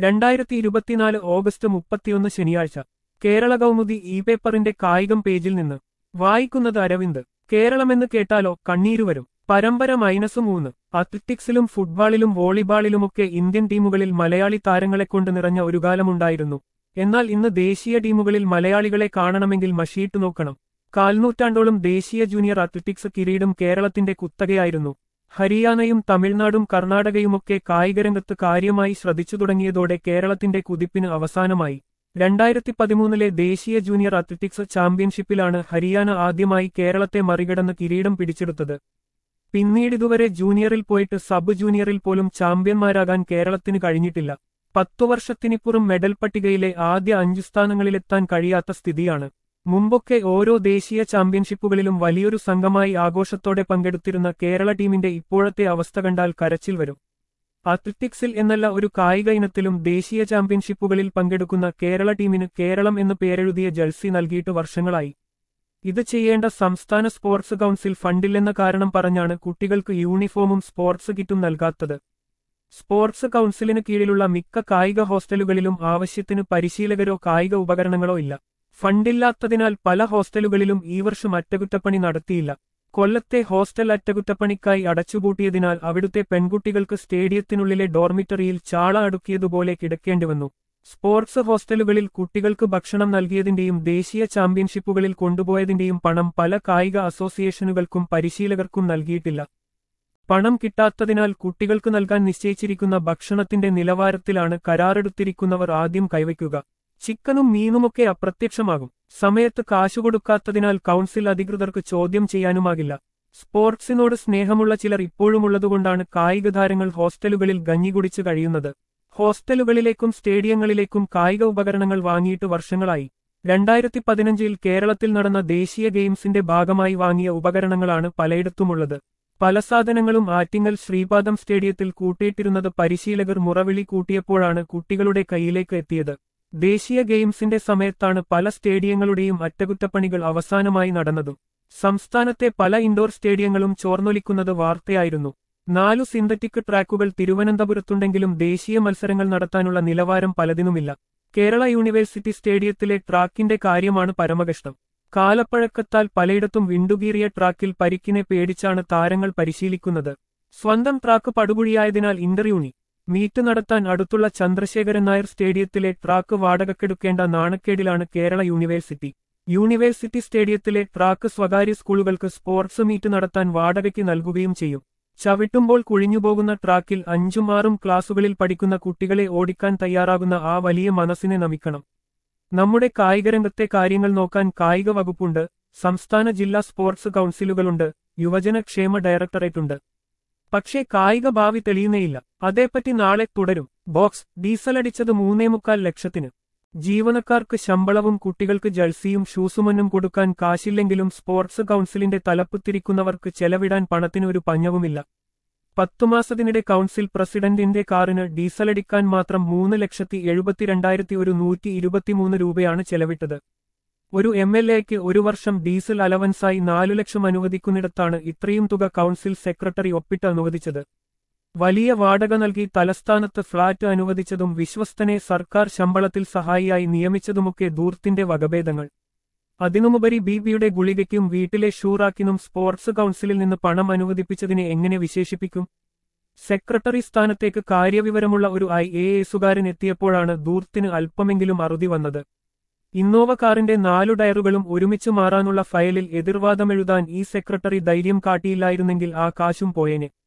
രണ്ടായിരത്തി ഇരുപത്തിനാല് ഓഗസ്റ്റ് മുപ്പത്തിയൊന്ന് ശനിയാഴ്ച കേരള കൗമുദി ഇ പേപ്പറിന്റെ കായികം പേജിൽ നിന്ന് വായിക്കുന്നത് അരവിന്ദ് കേരളമെന്ന് കേട്ടാലോ കണ്ണീരുവരും പരമ്പര മൈനസ് മൂന്ന് അത്ലറ്റിക്സിലും ഫുട്ബോളിലും വോളിബാളിലുമൊക്കെ ഇന്ത്യൻ ടീമുകളിൽ മലയാളി താരങ്ങളെക്കൊണ്ട് നിറഞ്ഞ ഒരു കാലമുണ്ടായിരുന്നു എന്നാൽ ഇന്ന് ദേശീയ ടീമുകളിൽ മലയാളികളെ കാണണമെങ്കിൽ മഷീട്ട് നോക്കണം കാൽനൂറ്റാണ്ടോളം ദേശീയ ജൂനിയർ അത്ലറ്റിക്സ് കിരീടം കേരളത്തിന്റെ കുത്തകയായിരുന്നു ഹരിയാനയും തമിഴ്നാടും കർണാടകയുമൊക്കെ കായികരംഗത്ത് കാര്യമായി ശ്രദ്ധിച്ചു തുടങ്ങിയതോടെ കേരളത്തിന്റെ കുതിപ്പിന് അവസാനമായി രണ്ടായിരത്തി പതിമൂന്നിലെ ദേശീയ ജൂനിയർ അത്ലറ്റിക്സ് ചാമ്പ്യൻഷിപ്പിലാണ് ഹരിയാന ആദ്യമായി കേരളത്തെ മറികടന്ന് കിരീടം പിടിച്ചെടുത്തത് പിന്നീടിതുവരെ ജൂനിയറിൽ പോയിട്ട് സബ് ജൂനിയറിൽ പോലും ചാമ്പ്യന്മാരാകാൻ കേരളത്തിന് കഴിഞ്ഞിട്ടില്ല പത്തു വർഷത്തിനിപ്പുറം മെഡൽ പട്ടികയിലെ ആദ്യ അഞ്ചു സ്ഥാനങ്ങളിലെത്താൻ കഴിയാത്ത സ്ഥിതിയാണ് മുമ്പൊക്കെ ഓരോ ദേശീയ ചാമ്പ്യൻഷിപ്പുകളിലും വലിയൊരു സംഘമായി ആഘോഷത്തോടെ പങ്കെടുത്തിരുന്ന കേരള ടീമിന്റെ ഇപ്പോഴത്തെ അവസ്ഥ കണ്ടാൽ കരച്ചിൽ വരും അത്ലറ്റിക്സിൽ എന്നല്ല ഒരു കായിക ഇനത്തിലും ദേശീയ ചാമ്പ്യൻഷിപ്പുകളിൽ പങ്കെടുക്കുന്ന കേരള ടീമിന് കേരളം എന്ന് പേരെഴുതിയ ജഴ്സി നൽകിയിട്ട് വർഷങ്ങളായി ഇത് ചെയ്യേണ്ട സംസ്ഥാന സ്പോർട്സ് കൗൺസിൽ ഫണ്ടില്ലെന്ന കാരണം പറഞ്ഞാണ് കുട്ടികൾക്ക് യൂണിഫോമും സ്പോർട്സ് കിറ്റും നൽകാത്തത് സ്പോർട്സ് കൗൺസിലിന് കീഴിലുള്ള മിക്ക കായിക ഹോസ്റ്റലുകളിലും ആവശ്യത്തിന് പരിശീലകരോ കായിക ഉപകരണങ്ങളോ ഇല്ല ഫണ്ടില്ലാത്തതിനാൽ പല ഹോസ്റ്റലുകളിലും ഈ വർഷം അറ്റകുറ്റപ്പണി നടത്തിയില്ല കൊല്ലത്തെ ഹോസ്റ്റൽ അറ്റകുറ്റപ്പണിക്കായി അടച്ചുപൂട്ടിയതിനാൽ അവിടുത്തെ പെൺകുട്ടികൾക്ക് സ്റ്റേഡിയത്തിനുള്ളിലെ ഡോർമിറ്ററിയിൽ ചാള അടുക്കിയതുപോലെ കിടക്കേണ്ടിവന്നു സ്പോർട്സ് ഹോസ്റ്റലുകളിൽ കുട്ടികൾക്ക് ഭക്ഷണം നൽകിയതിന്റെയും ദേശീയ ചാമ്പ്യൻഷിപ്പുകളിൽ കൊണ്ടുപോയതിന്റെയും പണം പല കായിക അസോസിയേഷനുകൾക്കും പരിശീലകർക്കും നൽകിയിട്ടില്ല പണം കിട്ടാത്തതിനാൽ കുട്ടികൾക്ക് നൽകാൻ നിശ്ചയിച്ചിരിക്കുന്ന ഭക്ഷണത്തിന്റെ നിലവാരത്തിലാണ് കരാറെടുത്തിരിക്കുന്നവർ ആദ്യം കൈവയ്ക്കുക ചിക്കനും മീനുമൊക്കെ അപ്രത്യക്ഷമാകും സമയത്ത് കാശു കൊടുക്കാത്തതിനാൽ കൗൺസിൽ അധികൃതർക്ക് ചോദ്യം ചെയ്യാനുമാകില്ല സ്പോർട്സിനോട് സ്നേഹമുള്ള ചിലർ ഇപ്പോഴുമുള്ളതുകൊണ്ടാണ് കായിക താരങ്ങൾ ഹോസ്റ്റലുകളിൽ ഗഞ്ഞികുടിച്ച് കഴിയുന്നത് ഹോസ്റ്റലുകളിലേക്കും സ്റ്റേഡിയങ്ങളിലേക്കും കായിക ഉപകരണങ്ങൾ വാങ്ങിയിട്ട് വർഷങ്ങളായി രണ്ടായിരത്തി പതിനഞ്ചിൽ കേരളത്തിൽ നടന്ന ദേശീയ ഗെയിംസിന്റെ ഭാഗമായി വാങ്ങിയ ഉപകരണങ്ങളാണ് പലയിടത്തുമുള്ളത് പല സാധനങ്ങളും ആറ്റിങ്ങൽ ശ്രീപാദം സ്റ്റേഡിയത്തിൽ കൂട്ടിയിട്ടിരുന്നത് പരിശീലകർ മുറവിളി കൂട്ടിയപ്പോഴാണ് കുട്ടികളുടെ കയ്യിലേക്ക് എത്തിയത് ദേശീയ ഗെയിംസിന്റെ സമയത്താണ് പല സ്റ്റേഡിയങ്ങളുടെയും അറ്റകുറ്റപ്പണികൾ അവസാനമായി നടന്നതും സംസ്ഥാനത്തെ പല ഇൻഡോർ സ്റ്റേഡിയങ്ങളും ചോർന്നൊലിക്കുന്നത് വാർത്തയായിരുന്നു നാലു സിന്തറ്റിക് ട്രാക്കുകൾ തിരുവനന്തപുരത്തുണ്ടെങ്കിലും ദേശീയ മത്സരങ്ങൾ നടത്താനുള്ള നിലവാരം പലതിനുമില്ല കേരള യൂണിവേഴ്സിറ്റി സ്റ്റേഡിയത്തിലെ ട്രാക്കിന്റെ കാര്യമാണ് പരമകഷ്ടം കാലപ്പഴക്കത്താൽ പലയിടത്തും വിണ്ടുകീറിയ ട്രാക്കിൽ പരിക്കിനെ പേടിച്ചാണ് താരങ്ങൾ പരിശീലിക്കുന്നത് സ്വന്തം ട്രാക്ക് പടുകുഴിയായതിനാൽ ഇന്റർയൂണി മീറ്റ് നടത്താൻ അടുത്തുള്ള ചന്ദ്രശേഖരൻ നായർ സ്റ്റേഡിയത്തിലെ ട്രാക്ക് വാടകക്കെടുക്കേണ്ട നാണക്കേടിലാണ് കേരള യൂണിവേഴ്സിറ്റി യൂണിവേഴ്സിറ്റി സ്റ്റേഡിയത്തിലെ ട്രാക്ക് സ്വകാര്യ സ്കൂളുകൾക്ക് സ്പോർട്സ് മീറ്റ് നടത്താൻ വാടകയ്ക്ക് നൽകുകയും ചെയ്യും ചവിട്ടുമ്പോൾ കുഴിഞ്ഞുപോകുന്ന ട്രാക്കിൽ അഞ്ചും ആറും ക്ലാസുകളിൽ പഠിക്കുന്ന കുട്ടികളെ ഓടിക്കാൻ തയ്യാറാകുന്ന ആ വലിയ മനസ്സിനെ നമിക്കണം നമ്മുടെ കായികരംഗത്തെ കാര്യങ്ങൾ നോക്കാൻ കായിക വകുപ്പുണ്ട് സംസ്ഥാന ജില്ലാ സ്പോർട്സ് കൗൺസിലുകളുണ്ട് യുവജനക്ഷേമ ഡയറക്ടറേറ്റുണ്ട് പക്ഷേ കായിക ഭാവി തെളിയുന്നേയില്ല അതേപ്പറ്റി നാളെ തുടരും ബോക്സ് ഡീസലടിച്ചത് മൂന്നേമുക്കാൽ ലക്ഷത്തിന് ജീവനക്കാർക്ക് ശമ്പളവും കുട്ടികൾക്ക് ജഴ്സിയും ഷൂസുമന്നും കൊടുക്കാൻ കാശില്ലെങ്കിലും സ്പോർട്സ് കൗൺസിലിന്റെ തലപ്പത്തിരിക്കുന്നവർക്ക് ചെലവിടാൻ പണത്തിന് ഒരു പഞ്ഞവുമില്ല പത്തുമാസത്തിനിടെ കൗൺസിൽ പ്രസിഡന്റിന്റെ കാറിന് ഡീസലടിക്കാൻ മാത്രം മൂന്ന് ലക്ഷത്തി എഴുപത്തിരണ്ടായിരത്തി ഒരു നൂറ്റി ഇരുപത്തിമൂന്ന് രൂപയാണ് ചെലവിട്ടത് ഒരു എം എൽ എക്ക് ഒരു വർഷം ഡീസൽ അലവൻസായി നാലു ലക്ഷം അനുവദിക്കുന്നിടത്താണ് ഇത്രയും തുക കൗൺസിൽ സെക്രട്ടറി ഒപ്പിട്ട് അനുവദിച്ചത് വലിയ വാടക നൽകി തലസ്ഥാനത്ത് ഫ്ളാറ്റ് അനുവദിച്ചതും വിശ്വസ്തനെ സർക്കാർ ശമ്പളത്തിൽ സഹായിയായി നിയമിച്ചതുമൊക്കെ ദൂർത്തിന്റെ വകഭേദങ്ങൾ അതിനുമുപരി ബിബിയുടെ ഗുളികയ്ക്കും വീട്ടിലെ ഷൂറാക്കിനും സ്പോർട്സ് കൗൺസിലിൽ നിന്ന് പണം അനുവദിപ്പിച്ചതിനെ എങ്ങനെ വിശേഷിപ്പിക്കും സെക്രട്ടറി സ്ഥാനത്തേക്ക് കാര്യവിവരമുള്ള ഒരു ഐ എ എസുകാരൻ എത്തിയപ്പോഴാണ് ദൂർത്തിന് അല്പമെങ്കിലും അറുതി വന്നത് ഇന്നോവ കാറിന്റെ നാലു ടയറുകളും ഒരുമിച്ച് മാറാനുള്ള ഫയലിൽ എതിർവാദമെഴുതാൻ ഈ സെക്രട്ടറി ധൈര്യം കാട്ടിയില്ലായിരുന്നെങ്കിൽ ആ കാശും പോയേനെ